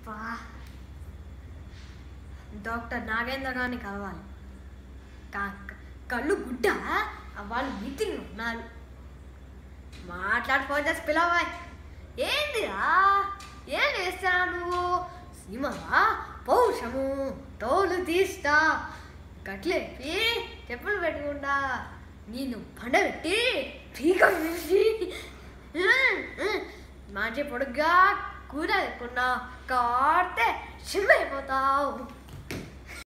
అబ్బా డాక్టర్ నాగేంద్ర గారిని కలవాలి కా- క- కళ్ళు గుడ్డ వాళ్ళు మీటింగ్ ఉన్నారు మాట్లాడి ఫోన్ చేసి పిలవా ఏందిరా ఏం చేస్తావు నువ్వు సీమవా పౌషము తోలు తీస్తా కట్లేపి చెప్పులు పెట్టుకుంటా నేను పండబెట్టి పీక వేసి మంచి పొడుగ్గా కూర లేకుండా కాడితే సిమ్ అయిపోతావు